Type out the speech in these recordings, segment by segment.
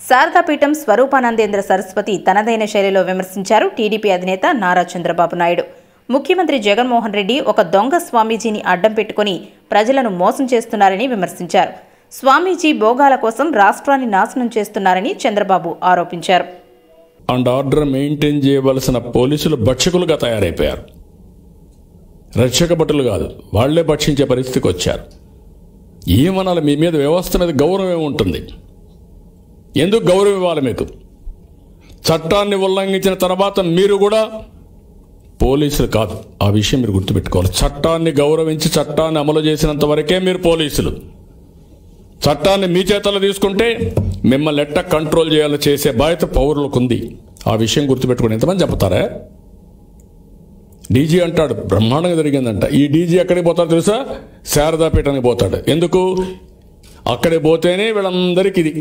శారదాపీఠం స్వరూపానందేంద్ర సరస్వతి తనదైన శైలిలో విమర్శించారు టీడీపీ అధినేత నారా చంద్రబాబు నాయుడు ముఖ్యమంత్రి జగన్మోహన్ రెడ్డి ఒక దొంగ స్వామీజీని అడ్డం పెట్టుకుని ప్రజలను మోసం చేస్తున్నారని విమర్శించారు స్వామీజీ భోగాల కోసం రాష్ట్రాన్ని నాశనం చేస్తున్నారని చంద్రబాబు ఆరోపించారు అండ్ ఆర్డర్ మెయింటైన్ చేయవలసిన పోలీసులు భక్షకులుగా తయారైపోయారు రక్షక భటులు కాదు వాళ్లే భక్షించే పరిస్థితికి వచ్చారు ఏమనాలి మీ మీద వ్యవస్థ మీద గౌరవం ఏముంటుంది ఎందుకు గౌరవం ఇవ్వాలి మీకు చట్టాన్ని ఉల్లంఘించిన తర్వాత మీరు కూడా పోలీసులు కాదు ఆ విషయం మీరు గుర్తుపెట్టుకోవాలి చట్టాన్ని గౌరవించి చట్టాన్ని అమలు చేసినంత వరకే మీరు పోలీసులు చట్టాన్ని మీ చేతల్లో తీసుకుంటే మిమ్మల్ని ఎట్ట కంట్రోల్ చేయాలో చేసే బాధ్యత పౌరులకు ఉంది ఆ విషయం గుర్తుపెట్టుకుని ఎంతమంది చెప్తారా డీజీ అంటాడు బ్రహ్మాండంగా జరిగిందంట ఈ డీజీ ఎక్కడికి పోతాడు తెలుసా శారదాపీఠానికి పోతాడు ఎందుకు అక్కడికి పోతేనే వీళ్ళందరికీ ఇది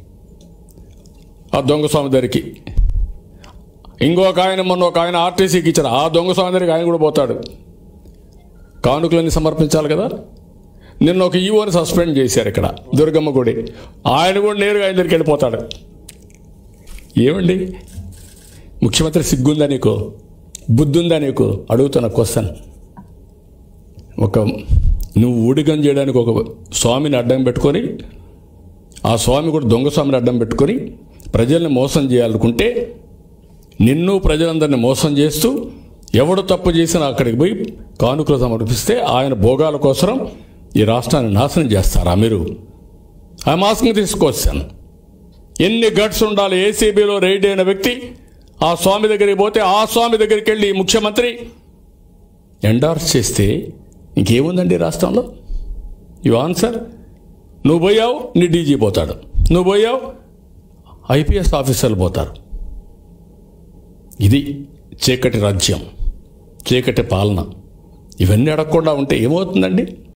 ఆ దొంగ స్వామి దగ్గరికి ఇంకొక ఆయన మొన్న ఒక ఆయన ఆర్టీసీకి ఇచ్చారు ఆ దొంగ స్వామి దగ్గరికి ఆయన కూడా పోతాడు కానుకలన్నీ సమర్పించాలి కదా నిన్న ఒక ఈవోని సస్పెండ్ చేశారు ఇక్కడ దుర్గమ్మ గుడి ఆయన కూడా నేరుగా ఆయన దగ్గరికి వెళ్ళిపోతాడు ఏమండి ముఖ్యమంత్రి సిగ్గుందా నీకు బుద్ధుందా నీకు అడుగుతున్న క్వశ్చన్ ఒక నువ్వు ఊడిగం చేయడానికి ఒక స్వామిని అడ్డం పెట్టుకొని ఆ స్వామి కూడా దొంగ స్వామిని అడ్డం పెట్టుకొని ప్రజల్ని మోసం చేయాలనుకుంటే నిన్ను ప్రజలందరినీ మోసం చేస్తూ ఎవడు తప్పు చేసినా అక్కడికి పోయి కానుకలు సమర్పిస్తే ఆయన భోగాల కోసం ఈ రాష్ట్రాన్ని నాశనం చేస్తారా మీరు ఆ మాస్క్ని తీసుకొచ్చాను ఎన్ని గట్స్ ఉండాలి ఏసీబీలో రైడ్ అయిన వ్యక్తి ఆ స్వామి దగ్గరికి పోతే ఆ స్వామి దగ్గరికి వెళ్ళి ఈ ముఖ్యమంత్రి ఎండార్స్ చేస్తే ఇంకేముందండి ఈ రాష్ట్రంలో యు ఆన్సర్ నువ్వు పోయావు నీ డీజీ పోతాడు నువ్వు పోయావు ఐపీఎస్ ఆఫీసర్లు పోతారు ఇది చీకటి రాజ్యం చీకటి పాలన ఇవన్నీ అడగకుండా ఉంటే ఏమవుతుందండి